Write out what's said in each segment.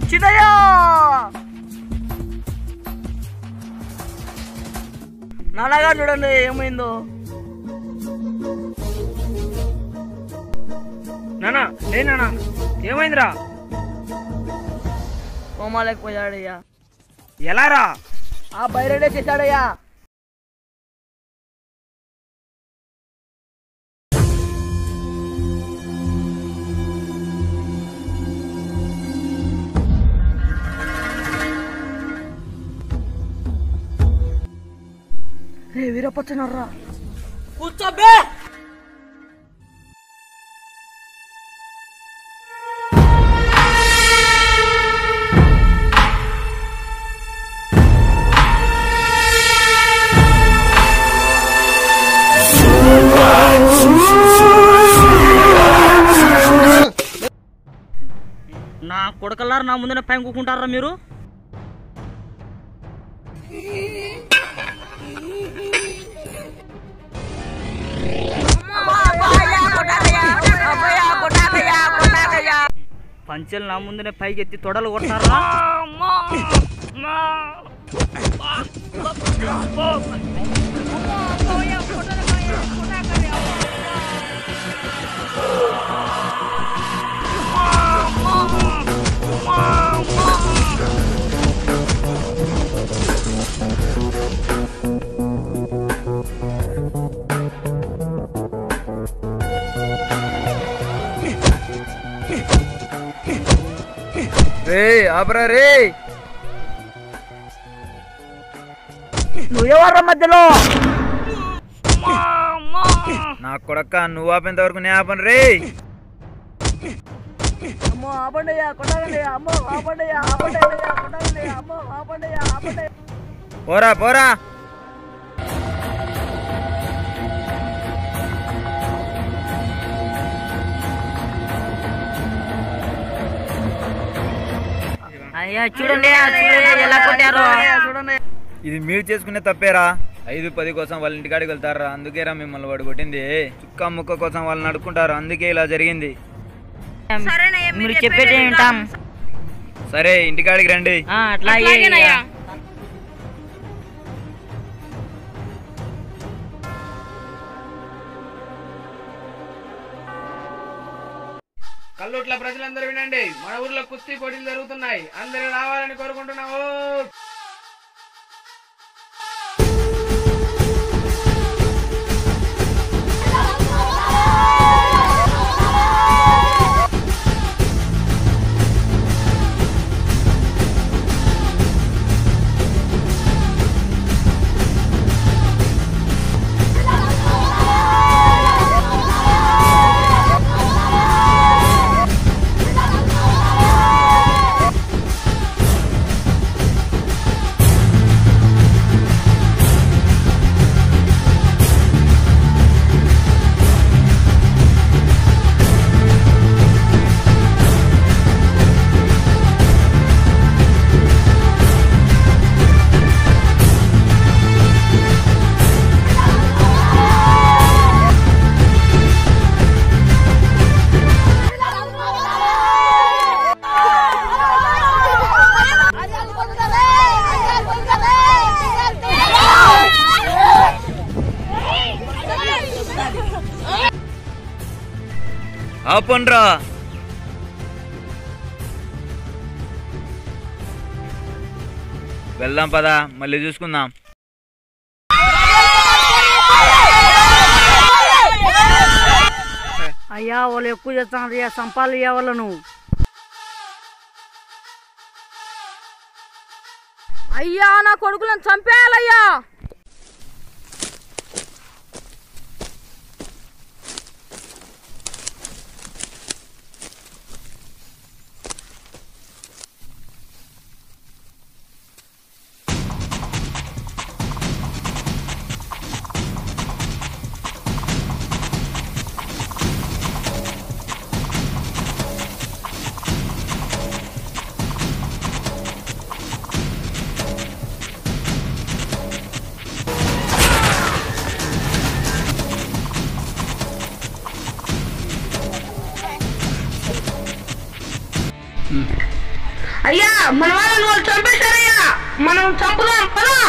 చిన్నయ్యా నాన్నగారు చూడండి ఏమైందో నానా ఏ నానా ఏమైందిరా కోమాలేకపోయాడయ్యా ఎలారా ఆ బైరడే చేశాడయ్యా రే వీరపచ్చనర్రా కూర్చోబే నా కొడకల్లారు నా ముందునే పైన కూకుంటారా మీరు పంచెలు నా ముందునే పైకి ఎత్తి తొడలు కొట్టారా రే ఆపరా రే నువ్వెవర్రా మధ్యలో నా కొడక్క నువ్వు ఆపేంత వరకు నేను ఆపను రే అమ్మో ఆపండియ్యా కొట్టగండియ్యా అమ్మో ఆపండియ్యా ఆపండియ్యా కొట్టగండియ్యా అమ్మో ఆపండియ్యా ఆపండి పోరా పోరా అయ్యా చూడండి చూడండి ఎలా కొట్టారు చూడండి ఇది మీరు చేసుకునే తప్పేరా ఐదు పది కోసం వాళ్ళ ఇంటికాడికి వెళ్తారా అందుకేరా మిమ్మల్ని వాడు కొట్టింది చుక్క ముక్క కోసం వాళ్ళని అడుక్కుంటారు అందుకే ఇలా జరిగింది మీరు చెప్పేది వింటాం సరే ఇంటికాడికి రండి ఆ, అట్లాగే అయ్యా. కల్లూట్ల ప్రజలందరూ వినండి మన ఊర్లో కుస్తీ పోటీలు జరుగుతున్నాయి అందరూ రావాలని కోరుకుంటున్నాము ఆపండ్రా వెళ్దాం పదా మళ్ళీ చూసుకుందాం అయ్యా వాళ్ళు ఎక్కువ చేస్తాను అయ్యా సంపాలి వాళ్ళను అయ్యా నా కొడుకులను చంపేయాలయ్యా అయ్యా మన వాళ్ళని వాళ్ళు చంపేశారయ్యా మనం చంపుదాం పదా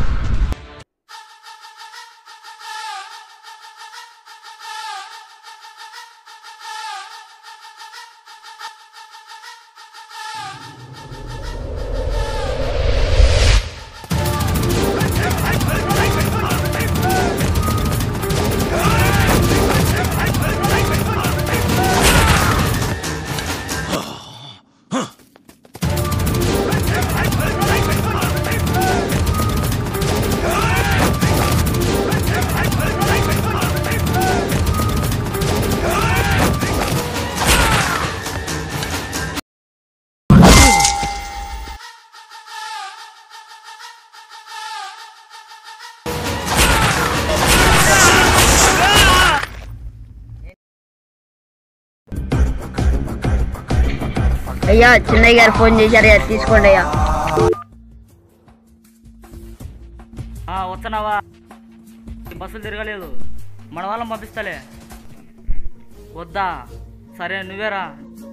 అయ్యా చిన్నయ్య గారు ఫోన్ చేశారు అయ్యా తీసుకోండి అయ్యా ఆ, వస్తున్నావా ఈ బస్సులు తిరగలేదు మన వాళ్ళని పంపిస్తలే వద్దా సరే నువ్వేరా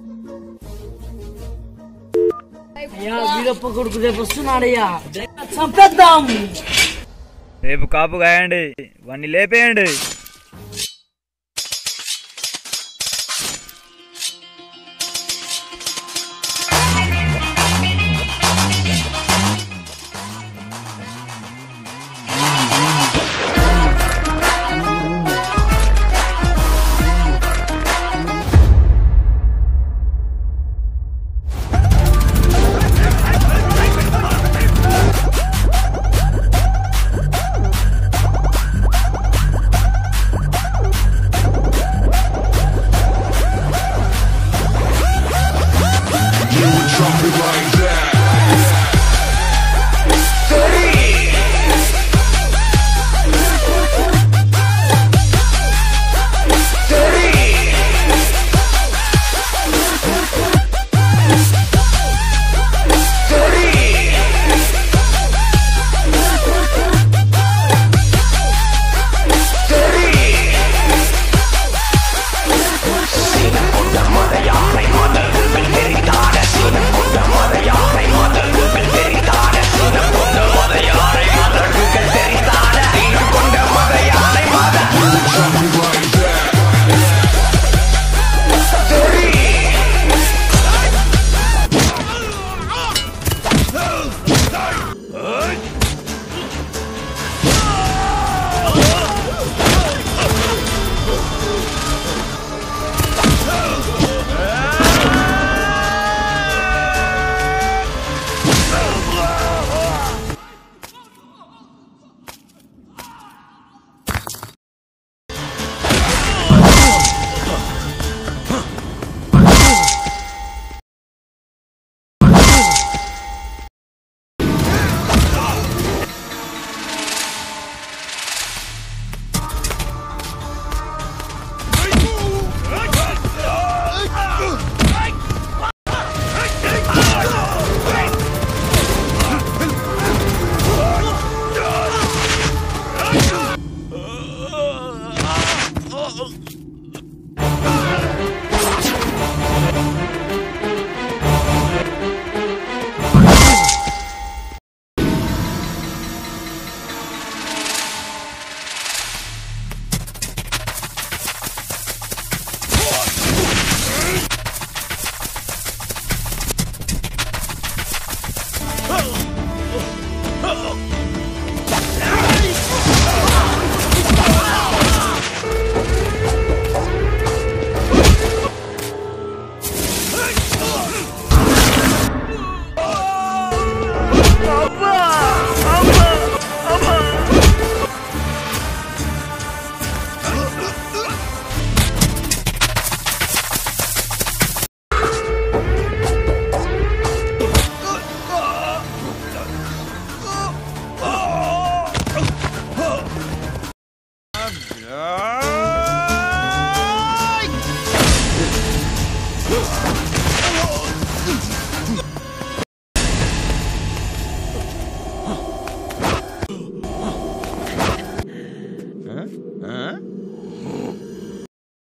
అయ్యా వీరప్ప కొడుకు రేపు వస్తున్నాడయ్యా చంపేద్దాం రేపు కాపు కాయండి వాడిని లేపేయండి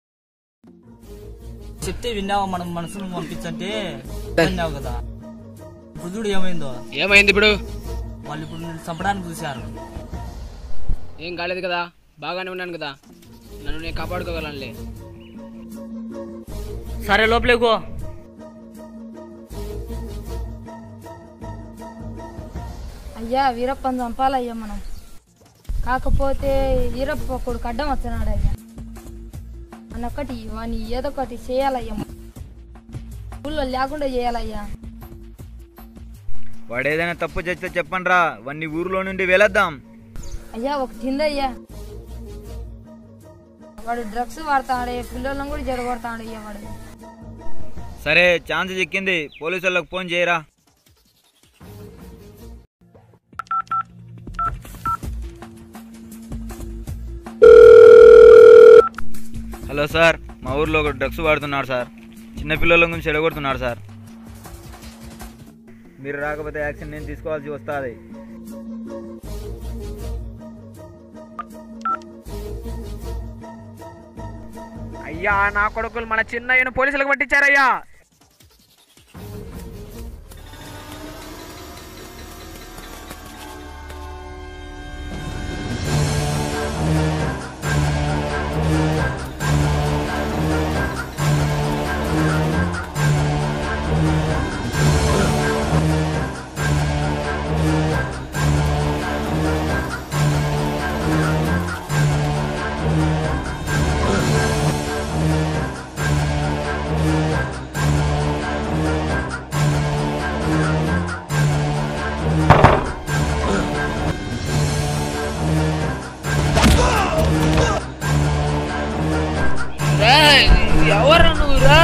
చెప్తే విన్నావా మనం మనసును పంపించంటే విన్నావు కదా ఇప్పుడు చూడు ఏమైందో ఏమైంది ఇప్పుడు వాళ్ళు ఇప్పుడు నిన్ను చంపడానికి చూశారు ఏం కాలేదు కదా బాగానే ఉన్నాను కదా నన్ను నేను కాపాడుకోగలనులే సరే లోపలికి పో అయ్యా వీరప్పని చంపాలయ్యా మనం కాకపోతే వీరప్ప కొడుకు అడ్డం వస్తున్నాడు అయ్యా అన్నొక్కటి వాని ఏదో ఒకటి చేయాలయ్యా ఊళ్ళో లేకుండా చేయాలయ్యా వాడు ఏదైనా తప్పు చేస్తే చెప్పండి రా వాడిని ఊరిలో నుండి వెళ్ళొద్దాం అయ్యా ఒక తిందయ్యా వాడు డ్రగ్స్ వాడతాడే పిల్లలను కూడా జడగొడతాడు అయ్యా వాడు సరే ఛాన్స్ చిక్కింది పోలీసు వాళ్ళకి ఫోన్ చేయరా హలో సార్ మా ఊర్లో ఒక డ్రగ్స్ వాడుతున్నాడు సార్ చిన్నపిల్లల గురించి చెడగొడుతున్నాడు సార్ మీరు రాకపోతే యాక్షన్ నేను తీసుకోవాల్సి వస్తుంది అయ్యా నా కొడుకులు మన చిన్నయ్యను పోలీసులకు పట్టించారయ్యా ఎవరు నువ్వు రా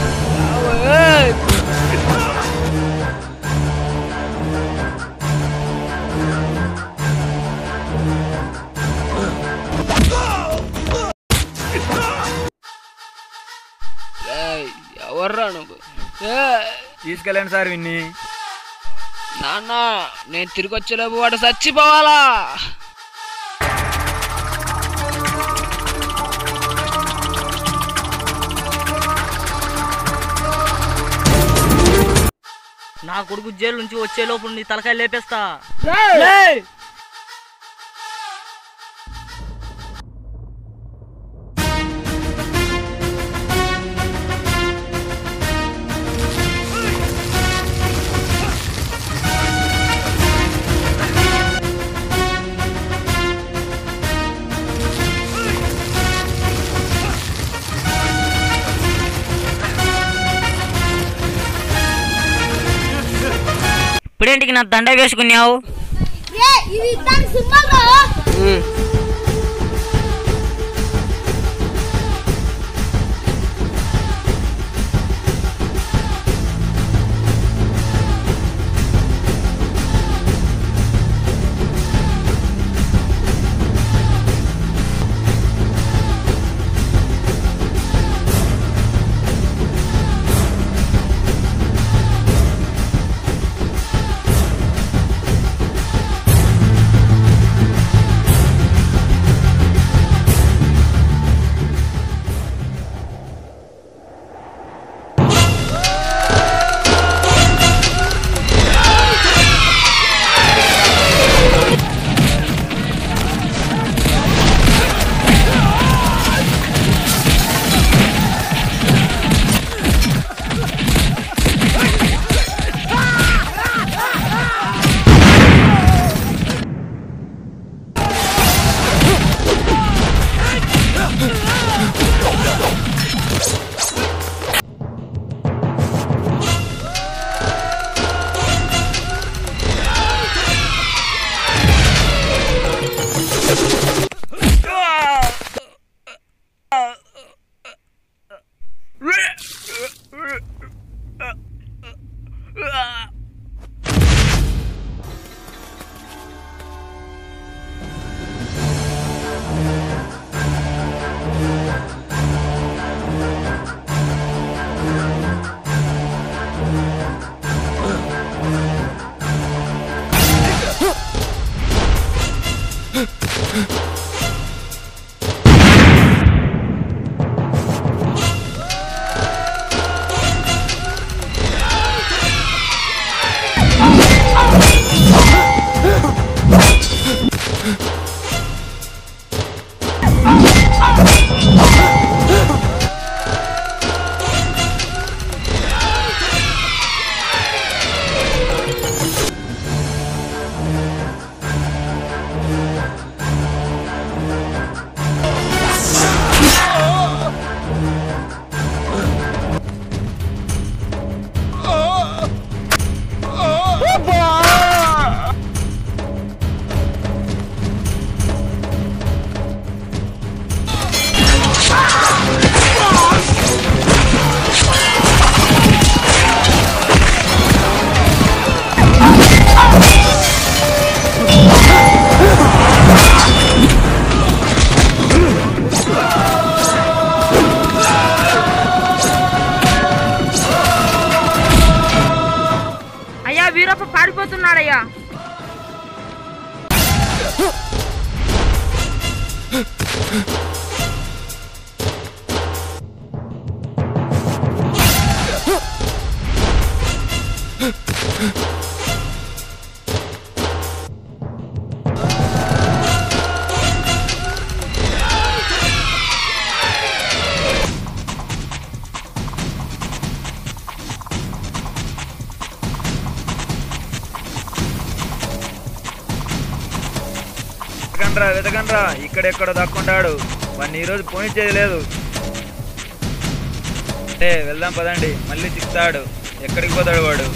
ఎవర్రా నువ్వు ఏయ్, తీసుకెళ్ళండి సార్ విన్ని నాన్న నేను తిరిగి వచ్చేలోపు వాడు చచ్చిపోవాలా నా కొడుకు జైలు నుంచి వచ్చే లోపు నీ తలకాయ లేపేస్తా ఇప్పుడేంటికి నా దండ వేసుకున్నావు ఏ అయ్యా వీరప్ప పారిపోతున్నాడయ్యా వెతకండ్రా వెతకండ్రా ఇక్కడెక్కడ దక్కుంటాడు వాడిని ఈరోజు పోనిచ్చేది లేదు ఏ వెళ్దాం పదండి మళ్ళీ చిక్తాడు ఎక్కడికి పోతాడు వాడు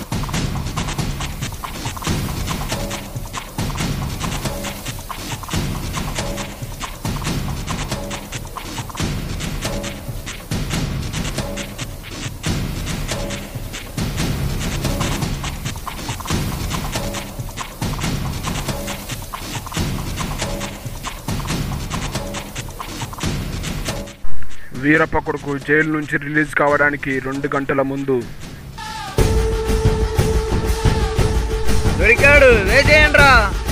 వీరప్ప కొడుకు జైలు నుంచి రిలీజ్ కావడానికి రెండు గంటల ముందు దొరికాడు వేసేయండ్రా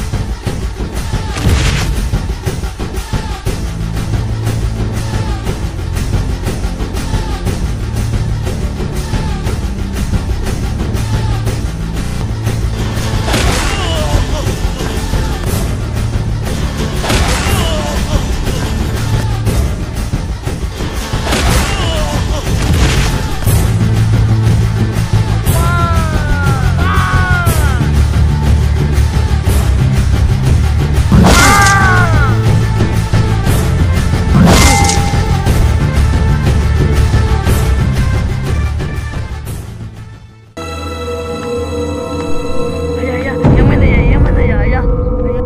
అయ్యా అయ్యా ఏమైందయ్యా ఏమైందయ్యా అయ్యా అయ్యా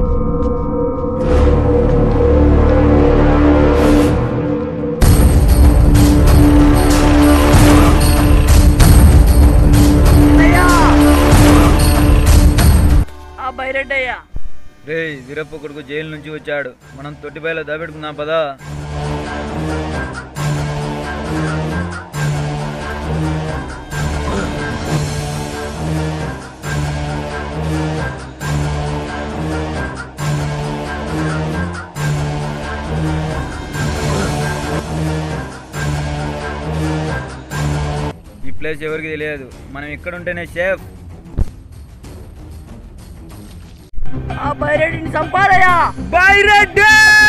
అయ్యా ఆ బైరెడ్డి అయ్యా రే వీరప్ప కొడుకు జైలు నుంచి వచ్చాడు మనం తొట్టిపైలో దాపెట్టుకుందాం పదా ఈ ప్లేస్ ఎవరికి తెలియదు మనం ఇక్కడ ఉంటేనే సేఫ్ ఆ బైరెడ్డిని చంపారయ్యా బైరెడ్డి